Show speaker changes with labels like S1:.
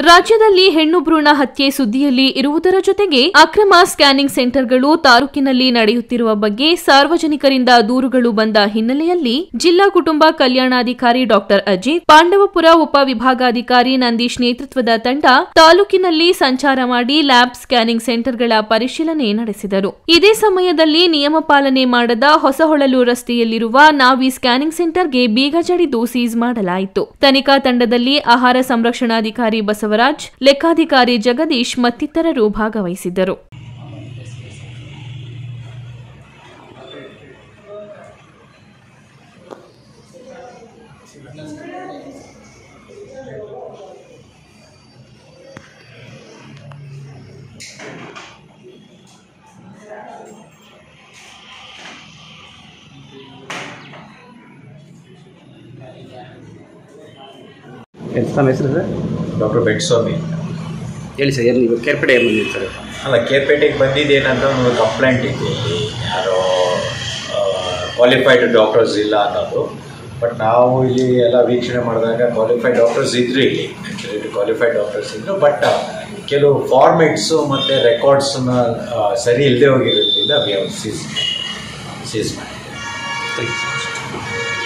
S1: ರಾಜ್ಯದಲ್ಲಿ ಹೆಣ್ಣು ಭ್ರೂಣ ಹತ್ಯೆ ಸುದ್ದಿಯಲ್ಲಿ ಇರುವುದರ ಜೊತೆಗೆ ಅಕ್ರಮ ಸ್ಕ್ಯಾನಿಂಗ್ ಸೆಂಟರ್ಗಳು ತಾಲೂಕಿನಲ್ಲಿ ನಡೆಯುತ್ತಿರುವ ಬಗ್ಗೆ ಸಾರ್ವಜನಿಕರಿಂದ ದೂರುಗಳು ಬಂದ ಹಿನ್ನೆಲೆಯಲ್ಲಿ ಜಿಲ್ಲಾ ಕುಟುಂಬ ಕಲ್ಯಾಣಾಧಿಕಾರಿ ಡಾಕ್ಟರ್ ಅಜಿತ್ ಪಾಂಡವಪುರ ಉಪವಿಭಾಗಾಧಿಕಾರಿ ನಂದೀಶ್ ನೇತೃತ್ವದ ತಂಡ ತಾಲೂಕಿನಲ್ಲಿ ಸಂಚಾರ ಮಾಡಿ ಲ್ಯಾಬ್ ಸ್ಕ್ಯಾನಿಂಗ್ ಸೆಂಟರ್ಗಳ ಪರಿಶೀಲನೆ ನಡೆಸಿದರು ಇದೇ ಸಮಯದಲ್ಲಿ ನಿಯಮ ಪಾಲನೆ ಮಾಡದ ಹೊಸಹೊಳಲು ರಸ್ತೆಯಲ್ಲಿರುವ ನಾವಿ ಸ್ಕ್ಯಾನಿಂಗ್ ಸೆಂಟರ್ಗೆ ಬೀಗ ಜಡಿದು ಸೀಸ್ ಮಾಡಲಾಯಿತು ತನಿಖಾ ತಂಡದಲ್ಲಿ ಆಹಾರ ಸಂರಕ್ಷಣಾಧಿಕಾರಿ ಬಸವರಾಜ್ ಲೆಕ್ಕಾಧಿಕಾರಿ ಜಗದೀಶ್ ಮತ್ತಿತರರು ಭಾಗವಹಿಸಿದ್ದರು
S2: ಏನು ತಮ್ಮ ಹೆಸರು ಸರ್
S3: ಡಾಕ್ಟರ್ ಬೆಟ್ಸ್ವಾಮಿ
S2: ಹೇಳಿ ಸರ್ ಏನು ನೀವು ಕೇರ್ಪೇಟೆ ಏನು ಬಂದಿದ್ದು ಸರ್
S3: ಅಲ್ಲ ಕೇರ್ಪೇಟೆಗೆ ಬಂದಿದ್ದೇನಂತ ಒಂದು ಕಂಪ್ಲೇಂಟ್ ಇತ್ತು ಇಲ್ಲಿ ಯಾರೋ ಕ್ವಾಲಿಫೈಡ್ ಡಾಕ್ಟರ್ಸ್ ಇಲ್ಲ ಅನ್ನೋದು ಬಟ್ ನಾವು ಇಲ್ಲಿ ಎಲ್ಲ ವೀಕ್ಷಣೆ ಮಾಡಿದಾಗ ಕ್ವಾಲಿಫೈಡ್ ಡಾಕ್ಟರ್ಸ್ ಇದ್ರು ಇಲ್ಲಿ ಆ್ಯಕ್ಚುಲಿ ಕ್ವಾಲಿಫೈಡ್ ಡಾಕ್ಟರ್ಸ್ ಇದ್ರು ಬಟ್ ಕೆಲವು ಫಾರ್ಮೆಟ್ಸು ಮತ್ತು ರೆಕಾರ್ಡ್ಸನ್ನ ಸರಿ ಇಲ್ಲದೆ ಹೋಗಿರೋದ್ರಿಂದ ವಿ ಹ್ಯಾವ್ ಸೀಸ್ ಸೀಸ್ ಮಾಡಿದ್ದೇವೆ
S2: ಥ್ಯಾಂಕ್ ಯು